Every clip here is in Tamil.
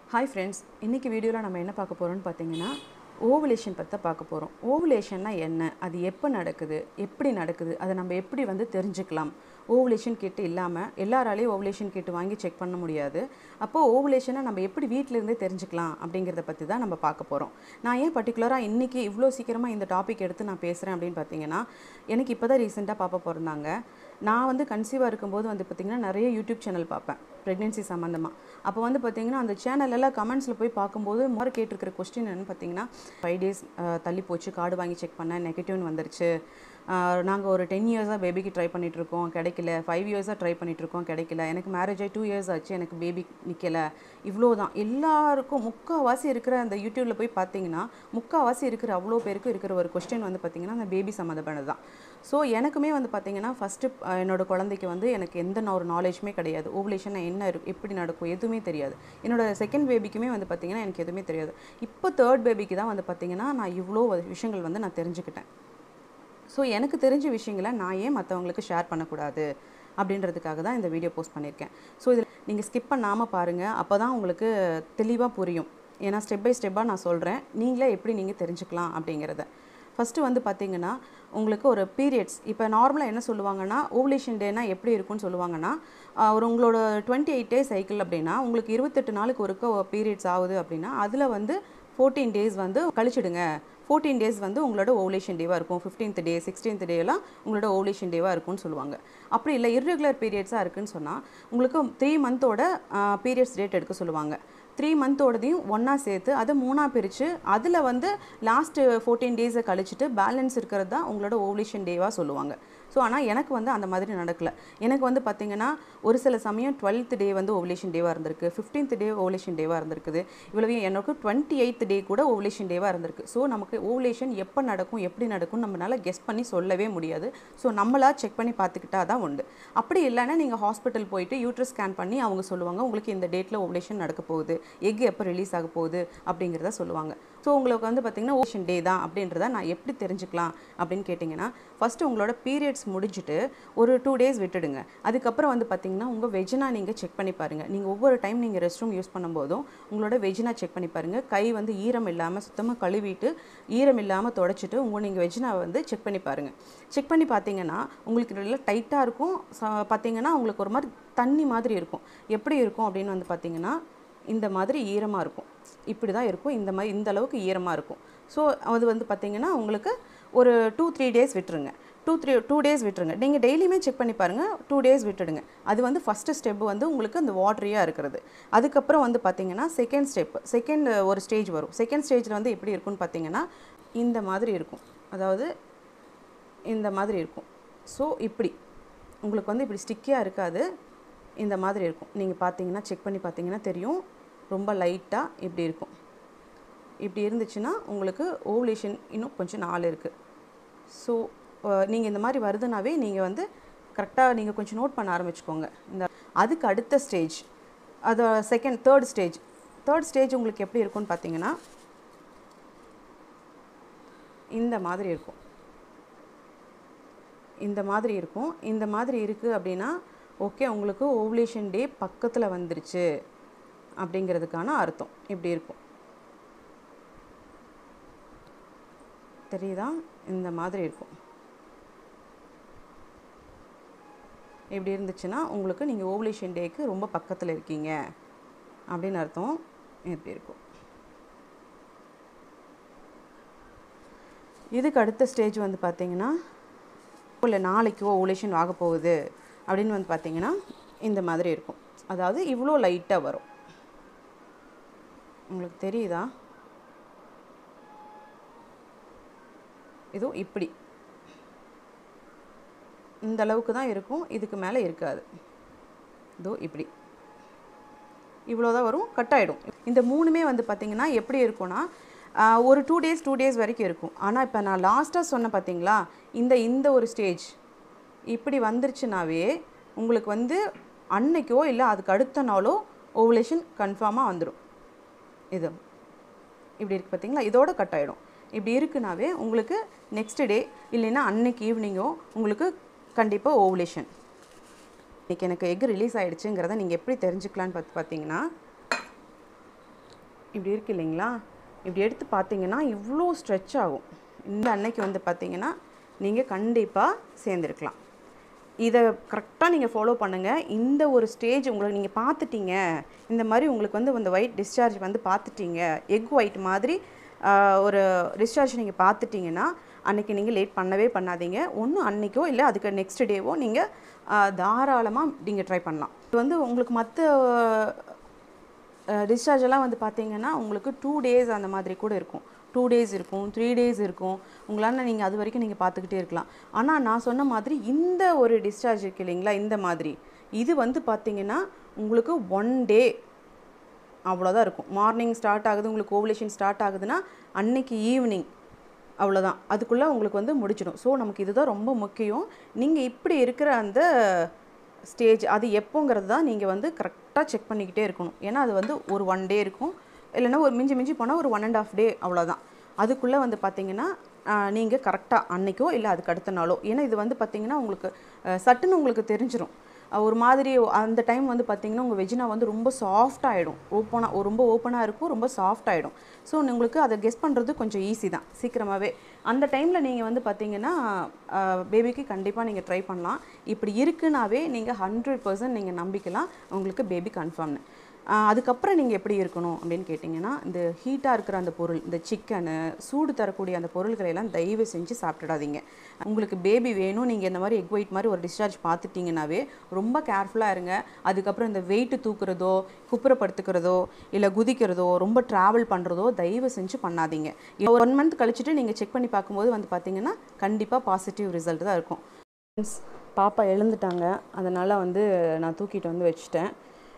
ஹாய் ஃப்ரெண்ட்ஸ் இன்றைக்கி வீடியோவில் நம்ம என்ன பார்க்க போகிறோம்னு பார்த்தீங்கன்னா ஓவலேஷன் பற்றி பார்க்க போகிறோம் ஓவலேஷன்னா என்ன அது எப்போ நடக்குது எப்படி நடக்குது அதை நம்ம எப்படி வந்து தெரிஞ்சுக்கலாம் ஓவலேஷன் கிட் இல்லாமல் எல்லாராலையும் ஓவலேஷன் கிட் வாங்கி செக் பண்ண முடியாது அப்போது ஓவலேஷனை நம்ம எப்படி வீட்டிலேருந்தே தெரிஞ்சுக்கலாம் அப்படிங்கிறத பற்றி தான் நம்ம பார்க்க போகிறோம் நான் ஏன் பர்டிகுலராக இன்றைக்கி இவ்வளோ சீக்கிரமாக இந்த டாபிக் எடுத்து நான் பேசுகிறேன் அப்படின்னு பார்த்தீங்கன்னா எனக்கு இப்போ தான் ரீசெண்டாக பாப்பா பிறந்தாங்க நான் வந்து கன்சீவாக இருக்கும்போது வந்து பார்த்திங்கன்னா நிறைய யூடியூப் சேனல் பார்ப்பேன் ப்ரெக்னென்சி சம்மந்தமாக அப்போ வந்து பார்த்திங்கன்னா அந்த சேனல் எல்லாம் கமெண்ட்ஸில் போய் பார்க்கும்போது முறை கேட்டிருக்கிற கொஸ்டின் என்னன்னு பார்த்தீங்கன்னா ஃபைவ் டேஸ் தள்ளி போச்சு கார்டு வாங்கி செக் பண்ணேன் நெகட்டிவ்னு வந்துருச்சு நாங்கள் ஒரு டென் இயர்ஸாக பேபிக்கு ட்ரை பண்ணிகிட்ருக்கோம் கிடைக்கல ஃபைவ் இயர்ஸாக ட்ரை பண்ணிகிட்ருக்கோம் கிடைக்கல எனக்கு மேரேஜ் ஆகி டூ இயர்ஸ் ஆச்சு எனக்கு பேபி நிற்கலை இவ்வளோ தான் எல்லாருக்கும் முக்கால்வாசி இருக்கிற அந்த யூடியூப்பில் போய் பார்த்தீங்கன்னா முக்கால்வாசி இருக்கிற அவ்வளோ பேருக்கு இருக்கிற ஒரு கொஸ்டின் வந்து பார்த்திங்கன்னா அந்த பேபி சம்மந்தப்பட்டது தான் ஸோ எனக்குமே வந்து பார்த்திங்கன்னா ஃபஸ்ட்டு என்னோட குழந்தைக்கு வந்து எனக்கு எந்த ஒரு நாலேஜுமே கிடையாது ஓவலேஷன் என்ன இருக்கு எப்படி நடக்கும் எதுவுமே தெரியாது என்னோட செகண்ட் பேபிக்குமே வந்து பார்த்திங்கன்னா எனக்கு எதுவுமே தெரியாது இப்போ தேர்ட் பேபிக்கு தான் வந்து பார்த்திங்கன்னா நான் இவ்வளோ விஷயங்கள் வந்து நான் தெரிஞ்சுக்கிட்டேன் ஸோ எனக்கு தெரிஞ்ச விஷயங்களை நான் ஏன் மற்றவங்களுக்கு ஷேர் பண்ணக்கூடாது அப்படின்றதுக்காக தான் இந்த வீடியோ போஸ்ட் பண்ணியிருக்கேன் ஸோ இதில் நீங்கள் ஸ்கிப் பண்ணாமல் பாருங்கள் அப்போ தான் உங்களுக்கு தெளிவாக புரியும் ஏன்னா ஸ்டெப் பை ஸ்டெப்பாக நான் சொல்கிறேன் நீங்களே எப்படி நீங்கள் தெரிஞ்சுக்கலாம் அப்படிங்கிறத ஃபஸ்ட்டு வந்து பார்த்தீங்கன்னா உங்களுக்கு ஒரு பீரியட்ஸ் இப்போ நார்மலாக என்ன சொல்லுவாங்கன்னா ஓவலேஷன் டேனா எப்படி இருக்கும்னு சொல்லுவாங்கன்னா ஒரு உங்களோட டுவெண்ட்டி எயிட் டே சைக்கிள் அப்படின்னா உங்களுக்கு இருபத்தெட்டு நாளுக்கு ஒருக்க பீரியட்ஸ் ஆகுது அப்படின்னா அதில் வந்து ஃபோர்டீன் டேஸ் வந்து கழிச்சிடுங்க ஃபோர்டீன் டேஸ் வந்து உங்களோட ஓவலேஷன் டேவாக இருக்கும் ஃபிஃப்டீன்த் டே சிக்ஸ்டீன்த் டேலாம் உங்களோட ஓவலேஷன் டேவாக இருக்கும்னு சொல்லுவாங்க அப்படி இல்லை இர்ரெகுலர் பீரியட்ஸாக இருக்குன்னு சொன்னால் உங்களுக்கு த்ரீ மந்தோட பீரியட்ஸ் டேட் எடுக்க சொல்லுவாங்க த்ரீ மந்தோடதையும் ஒன்றா சேர்த்து அதை மூணாக பிரித்து அதில் வந்து லாஸ்ட்டு ஃபோர்டீன் டேஸை கழிச்சிட்டு பேலன்ஸ் இருக்கிறது தான் உங்களோட ஓவலேஷன் டேவாக சொல்லுவாங்க ஸோ ஆனால் எனக்கு வந்து அந்த மாதிரி நடக்கலை எனக்கு வந்து பார்த்திங்கன்னா ஒரு சில சமயம் டுவெல்த் டே வந்து ஓவலேஷன் டேவாக இருந்திருக்கு ஃபிஃப்டீன்த் டே ஓவலேஷன் டேவாக இருந்திருக்குது இவ்வளவு எனக்கு டுவெண்ட்டி எயித் டே கூட ஓவலேஷன் டேவாக இருந்திருக்கு ஸோ நமக்கு ஓவலேஷன் எப்போ நடக்கும் எப்படி நடக்கும் நம்மளால் கெஸ் பண்ணி சொல்லவே முடியாது ஸோ நம்மளா செக் பண்ணி பார்த்துக்கிட்டா தான் உண்டு அப்படி இல்லைன்னா நீங்கள் ஹாஸ்பிட்டல் போயிட்டு யூட்ரஸ் ஸ்கேன் பண்ணி அவங்க சொல்லுவாங்க உங்களுக்கு இந்த டேட்டில் ஓவலேஷன் நடக்க போகுது எக் எப்போ ரிலீஸ் ஆக போகுது அப்படிங்கிறத சொல்லுவாங்க ஸோ உங்களுக்கு வந்து பார்த்திங்கன்னா ஓவலேஷன் டே தான் அப்படின்றத நான் எப்படி தெரிஞ்சுக்கலாம் அப்படின்னு கேட்டிங்கன்னா ஃபஸ்ட்டு உங்களோட பீரியட்ஸ் முடிஞ்சுட்டு ஒரு டூ டேஸ் விட்டுடுங்க அதுக்கப்புறம் வந்து பார்த்திங்கன்னா உங்கள் வெஜினா நீங்கள் செக் பண்ணி பாருங்கள் நீங்கள் ஒவ்வொரு டைம் நீங்கள் ரெஸ்ட் ரூம் யூஸ் பண்ணும்போதும் உங்களோட வெஜினா செக் பண்ணி பாருங்கள் கை வந்து ஈரம் இல்லாமல் சுத்தமாக கழுவிட்டு ஈரம் இல்லாமல் தொடச்சிட்டு உங்கள் நீங்கள் வெஜினாவை வந்து செக் பண்ணி பாருங்கள் செக் பண்ணி பார்த்தீங்கன்னா உங்களுக்கு நல்லா டைட்டாக இருக்கும் பார்த்தீங்கன்னா உங்களுக்கு ஒரு மாதிரி தண்ணி மாதிரி இருக்கும் எப்படி இருக்கும் அப்படின்னு வந்து பார்த்தீங்கன்னா இந்த மாதிரி ஈரமாக இருக்கும் இப்படி தான் இருக்கும் இந்த மாதிரி இந்த அளவுக்கு ஈரமாக இருக்கும் ஸோ அது வந்து பார்த்திங்கன்னா உங்களுக்கு ஒரு டூ த்ரீ டேஸ் விட்டுருங்க டூ த்ரீ டூ டேஸ் விட்டுருங்க நீங்கள் டெய்லியுமே செக் பண்ணி பாருங்கள் டூ டேஸ் விட்டுடுங்க அது வந்து ஃபஸ்ட்டு ஸ்டெப் வந்து உங்களுக்கு அந்த வாட்ரியாக இருக்கிறது அதுக்கப்புறம் வந்து பார்த்திங்கன்னா செகண்ட் ஸ்டெப் செகண்ட் ஒரு ஸ்டேஜ் வரும் செகண்ட் ஸ்டேஜில் வந்து எப்படி இருக்கும்னு பார்த்தீங்கன்னா இந்த மாதிரி இருக்கும் அதாவது இந்த மாதிரி இருக்கும் ஸோ இப்படி உங்களுக்கு வந்து இப்படி ஸ்டிக்கியாக இருக்காது இந்த மாதிரி இருக்கும் நீங்கள் பார்த்தீங்கன்னா செக் பண்ணி பார்த்தீங்கன்னா தெரியும் ரொம்ப லைட்டாக இப்படி இருக்கும் இப்படி இருந்துச்சுன்னா உங்களுக்கு ஓவலேஷன் இன்னும் கொஞ்சம் நாள் இருக்குது ஸோ நீங்கள் இந்த மாதிரி வருதுனாவே நீங்கள் வந்து கரெக்டாக நீங்கள் கொஞ்சம் நோட் பண்ண ஆரம்பிச்சுக்கோங்க இந்த அதுக்கு அடுத்த ஸ்டேஜ் அது second third stage third stage உங்களுக்கு எப்படி இருக்கும்னு பார்த்தீங்கன்னா இந்த மாதிரி இருக்கும் இந்த மாதிரி இருக்கும் இந்த மாதிரி இருக்குது அப்படின்னா ஓகே உங்களுக்கு ஓவலேஷன் டே பக்கத்தில் வந்துருச்சு அப்படிங்கிறதுக்கான அர்த்தம் இப்படி இருக்கும் தெரியுதா இந்த மாதிரி இருக்கும் இப்படி இருந்துச்சுன்னா உங்களுக்கு நீங்கள் ஓவலேஷன் டேக்கு ரொம்ப பக்கத்தில் இருக்கீங்க அப்படின்னு அர்த்தம் இப்படி இருக்கும் இதுக்கு அடுத்த ஸ்டேஜ் வந்து பார்த்தீங்கன்னா இல்லை நாளைக்கு ஓவலேஷன் ஆக போகுது அப்படின்னு வந்து பார்த்தீங்கன்னா இந்த மாதிரி இருக்கும் அதாவது இவ்வளோ லைட்டாக வரும் உங்களுக்கு தெரியுதா இதுவும் இப்படி இந்த அளவுக்கு தான் இருக்கும் இதுக்கு மேலே இருக்காது இதோ இப்படி இவ்வளோ தான் வரும் கட் ஆகிடும் இந்த மூணுமே வந்து பார்த்திங்கன்னா எப்படி இருக்கும்னா ஒரு டூ டேஸ் டூ டேஸ் வரைக்கும் இருக்கும் ஆனால் இப்போ நான் லாஸ்ட்டாக சொன்னேன் பார்த்தீங்களா இந்த இந்த ஒரு ஸ்டேஜ் இப்படி வந்துருச்சுனாவே உங்களுக்கு வந்து அன்னைக்கோ இல்லை அதுக்கு அடுத்த நாளோ ஓவலேஷன் கன்ஃபார்மாக வந்துடும் இது இப்படி இருக்குது பார்த்தீங்களா இதோட கட் ஆகிடும் இப்படி இருக்குனாவே உங்களுக்கு நெக்ஸ்ட் டே இல்லைன்னா அன்னைக்கு ஈவினிங்கோ உங்களுக்கு கண்டிப்பாக ஓவலேஷன் இன்றைக்கி எனக்கு எக் ரிலீஸ் ஆகிடுச்சுங்கிறத நீங்கள் எப்படி தெரிஞ்சுக்கலான்னு பார்த்து பார்த்தீங்கன்னா இப்படி இருக்கு இல்லைங்களா இப்படி எடுத்து பார்த்தீங்கன்னா இவ்வளோ ஸ்ட்ரெச் ஆகும் இந்த அன்னைக்கு வந்து பார்த்தீங்கன்னா நீங்கள் கண்டிப்பாக சேர்ந்துருக்கலாம் இதை கரெக்டாக நீங்கள் ஃபாலோ பண்ணுங்கள் இந்த ஒரு ஸ்டேஜ் உங்களுக்கு நீங்கள் பார்த்துட்டீங்க இந்த மாதிரி உங்களுக்கு வந்து இந்த ஒயிட் டிஸ்சார்ஜ் வந்து பார்த்துட்டீங்க எக் ஒயிட் மாதிரி ஆஹ், ஒரு டிஸ்சார்ஜ் நீங்கள் பார்த்துட்டீங்கன்னா அன்னைக்கு நீங்கள் லேட் பண்ணவே பண்ணாதீங்க ஒன்று அன்னைக்கோ இல்லை அதுக்கு நெக்ஸ்ட் டேவோ நீங்கள் தாராளமாக நீங்கள் ட்ரை பண்ணலாம் இது வந்து உங்களுக்கு மற்ற டிஸ்சார்ஜ் எல்லாம் வந்து பார்த்தீங்கன்னா உங்களுக்கு டூ டேஸ் அந்த மாதிரி கூட இருக்கும் டூ டேஸ் இருக்கும் த்ரீ டேஸ் இருக்கும் உங்களால் நீங்கள் அது வரைக்கும் நீங்கள் பார்த்துக்கிட்டே இருக்கலாம் ஆனால் நான் சொன்ன மாதிரி இந்த ஒரு டிஸ்சார்ஜ் இருக்கு இல்லைங்களா இந்த மாதிரி இது வந்து பார்த்தீங்கன்னா உங்களுக்கு ஒன் டே அவ்வளோதான் இருக்கும் மார்னிங் ஸ்டார்ட் ஆகுது உங்களுக்கு ஓவலேஷன் ஸ்டார்ட் ஆகுதுன்னா அன்னைக்கு ஈவினிங் அவ்வளோதான் அதுக்குள்ளே உங்களுக்கு வந்து முடிச்சிடும் ஸோ நமக்கு இதுதான் ரொம்ப முக்கியம் நீங்கள் இப்படி இருக்கிற அந்த ஸ்டேஜ் அது எப்போங்கிறது தான் நீங்கள் வந்து கரெக்டாக செக் பண்ணிக்கிட்டே இருக்கணும் ஏன்னா அது வந்து ஒரு ஒன் டே இருக்கும் இல்லைன்னா ஒரு மிஞ்சி மிஞ்சி போனால் ஒரு ஒன் அண்ட் ஆஃப் டே அவ்வளோதான் அதுக்குள்ளே வந்து பார்த்தீங்கன்னா நீங்கள் கரெக்டாக அன்னைக்கோ இல்லை அதுக்கு அடுத்த நாளோ ஏன்னா இது வந்து பார்த்தீங்கன்னா உங்களுக்கு அஹ், சட்டுன்னு உங்களுக்கு தெரிஞ்சிரும் அஹ், ஒரு மாதிரி அந்த டைம் வந்து பார்த்தீங்கன்னா உங்கள் வெஜினா வந்து ரொம்ப சாஃப்ட் ஆகிடும் ஓப்பனாக ரொம்ப ஓப்பனாக இருக்கும் ரொம்ப சாஃப்ட் ஆகிடும் ஸோ உங்களுக்கு அதை கெஸ் பண்ணுறது கொஞ்சம் ஈஸி தான் சீக்கிரமாகவே அந்த டைமில் நீங்கள் வந்து பார்த்தீங்கன்னா பேபிக்கு கண்டிப்பாக நீங்கள் ட்ரை பண்ணலாம் இப்படி இருக்குனாவே நீங்கள் ஹண்ட்ரட் பர்சன்ட் நீங்கள் நம்பிக்கலாம் உங்களுக்கு பேபி கன்ஃபார்ம்னு ஆஹ் அதுக்கப்புறம் நீங்கள் எப்படி இருக்கணும் அப்படின்னு கேட்டிங்கன்னா இந்த ஹீட்டாக இருக்கிற அந்த பொருள் இந்த சிக்கனு சூடு தரக்கூடிய அந்த பொருள்களை எல்லாம் தயவு செஞ்சு சாப்பிட்டுடாதீங்க உங்களுக்கு பேபி வேணும் நீங்கள் இந்த மாதிரி எக் ஒயிட் மாதிரி ஒரு டிஸ்சார்ஜ் பார்த்துட்டிங்கனாவே ரொம்ப கேர்ஃபுல்லாக இருங்க அதுக்கப்புறம் இந்த வெயிட்டு தூக்குறதோ குப்புறப்படுத்துக்கிறதோ இல்லை குதிக்கிறதோ ரொம்ப ட்ராவல் பண்ணுறதோ தயவு செஞ்சு பண்ணாதீங்க ஒன் மந்த் கழிச்சுட்டு நீங்கள் செக் பண்ணி பார்க்கும்போது வந்து பார்த்தீங்கன்னா கண்டிப்பாக பாசிட்டிவ் ரிசல்ட் தான் இருக்கும் ஃப்ரெண்ட்ஸ் பாப்பா எழுந்துட்டாங்க அதனால் வந்து நான் தூக்கிட்டு வந்து வச்சுட்டேன்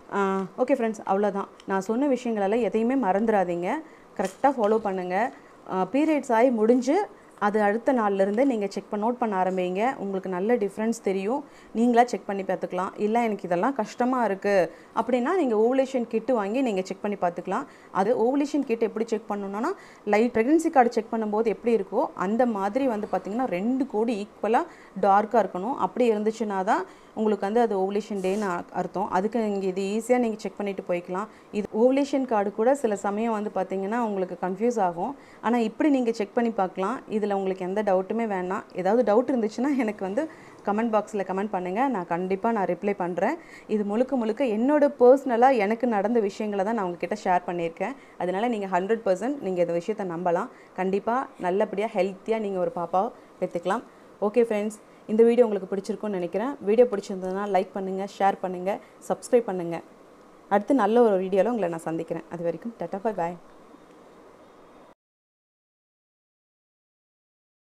ஓகே ஃப்ரெண்ட்ஸ் அவ்வளோதான் நான் சொன்ன விஷயங்களெல்லாம் எதையுமே மறந்துடாதீங்க கரெக்டாக ஃபாலோ பண்ணுங்கள் பீரியட்ஸ் ஆகி முடிஞ்சு அது அடுத்த நாள்லேருந்து நீங்கள் செக் பண்ண நோட் பண்ண ஆரம்பிங்க உங்களுக்கு நல்ல டிஃப்ரென்ஸ் தெரியும் நீங்களா செக் பண்ணி பார்த்துக்கலாம் இல்லை எனக்கு இதெல்லாம் கஷ்டமாக இருக்குது அப்படின்னா நீங்கள் ஓவலேஷன் கிட்டு வாங்கி நீங்கள் செக் பண்ணி பார்த்துக்கலாம் அது ஓவலேஷன் கிட் எப்படி செக் பண்ணணும்னா லைட் ப்ரெக்னன்சி கார்டு செக் பண்ணும்போது எப்படி இருக்கோ அந்த மாதிரி வந்து பார்த்திங்கன்னா ரெண்டு கோடி ஈக்குவலாக டார்க்காக இருக்கணும் அப்படி இருந்துச்சுன்னா தான் உங்களுக்கு வந்து அது ஓவலேஷன் டேன்னு அர்த்தம் அதுக்கு இங்கே இது ஈஸியாக நீங்கள் செக் பண்ணிட்டு போய்க்கலாம் இது ஓவலேஷன் கார்டு கூட சில சமயம் வந்து பார்த்தீங்கன்னா உங்களுக்கு கன்ஃபியூஸ் ஆகும் ஆனால் இப்படி நீங்கள் செக் பண்ணி பார்க்கலாம் இதில் உங்களுக்கு எந்த டவுட்டுமே வேணாம் ஏதாவது டவுட் இருந்துச்சுன்னா எனக்கு வந்து கமெண்ட் பாக்ஸில் கமெண்ட் பண்ணுங்கள் நான் கண்டிப்பாக நான் ரிப்ளை பண்ணுறேன் இது முழுக்க முழுக்க என்னோட பர்சனலாக எனக்கு நடந்த விஷயங்களை தான் நான் உங்ககிட்ட ஷேர் பண்ணியிருக்கேன் அதனால் நீங்கள் ஹண்ட்ரட் பர்சன்ட் நீங்கள் இந்த விஷயத்தை நம்பலாம் கண்டிப்பாக நல்லபடியாக ஹெல்த்தியாக நீங்கள் ஒரு பாப்பாவை பெற்றுக்கலாம் ஓகே ஃப்ரெண்ட்ஸ் இந்த வீடியோ உங்களுக்கு பிடிச்சிருக்கும்னு நினைக்கிறேன் வீடியோ பிடிச்சிருந்ததுன்னா லைக் பண்ணுங்கள் ஷேர் பண்ணுங்கள் சப்ஸ்கிரைப் பண்ணுங்கள் அடுத்து நல்ல ஒரு வீடியோவில் உங்களை நான் சந்திக்கிறேன் அது வரைக்கும் டட்டா பாய் பாய்